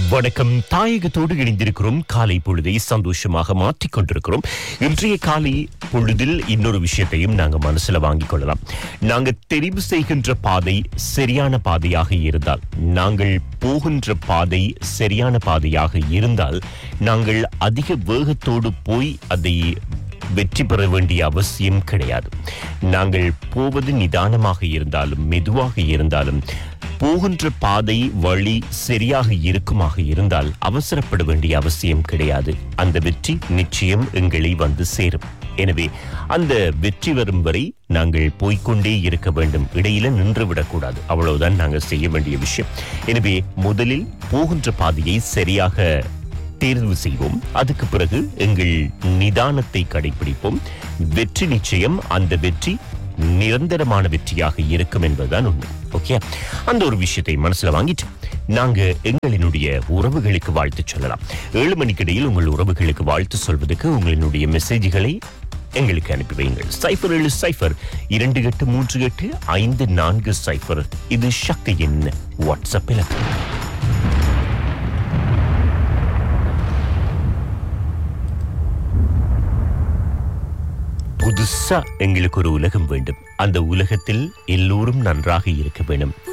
வணக்கம் தாயகத்தோடு இணைந்திருக்கிறோம் காலை பொழுதை சந்தோஷமாக மாற்றிக் கொண்டிருக்கிறோம் இன்றைய காலை பொழுதில் இன்னொரு விஷயத்தையும் நாங்க மனசுல வாங்கிக் கொள்ளலாம் நாங்க தெரிவு செய்கின்ற பாதை சரியான பாதையாக இருந்தால் நாங்கள் போகின்ற பாதை சரியான பாதையாக இருந்தால் நாங்கள் அதிக வேகத்தோடு போய் அதை வெற்றி பெற வேண்டிய அவசியம் கிடையாது நாங்கள் போவது நிதானமாக இருந்தாலும் மெதுவாக இருந்தாலும் போகின்ற பாதை வழி சரியாக இருக்குமாக இருந்தால் அவசரப்பட வேண்டிய அவசியம் கிடையாது அந்த வெற்றி நிச்சயம் எங்களை வந்து சேரும் எனவே அந்த வெற்றி வரும் வரை நாங்கள் போய்க்கொண்டே இருக்க வேண்டும் இடையில நின்று விடக்கூடாது அவ்வளவுதான் நாங்கள் செய்ய வேண்டிய விஷயம் எனவே முதலில் போகின்ற பாதையை சரியாக தேர்வு செய்வோம் அதுக்கு பிறகு எங்கள் நிதானத்தை கடைபிடிப்போம் வெற்றி நிச்சயம் அந்த வெற்றி நிரந்தரமான வெற்றியாக இருக்கும் என்பதுதான் உண்மை ஓகே அந்த ஒரு விஷயத்தை மனசுல வாங்கிட்டு நாங்க எங்களினுடைய உறவுகளுக்கு வாழ்த்து சொல்லலாம் ஏழு மணிக்கிடையில் உங்கள் உறவுகளுக்கு வாழ்த்து சொல்வதற்கு உங்களினுடைய மெசேஜ்களை எங்களுக்கு அனுப்பி வையுங்கள் சைஃபர் ஏழு சைஃபர் இரண்டு எட்டு மூன்று எட்டு ஐந்து நான்கு சைஃபர் இது சக்தியின் வாட்ஸ்அப் இலக்கம் புதுசா எங்களுக்கு ஒரு உலகம் வேண்டும் அந்த உலகத்தில் எல்லோரும் நன்றாக இருக்க வேண்டும்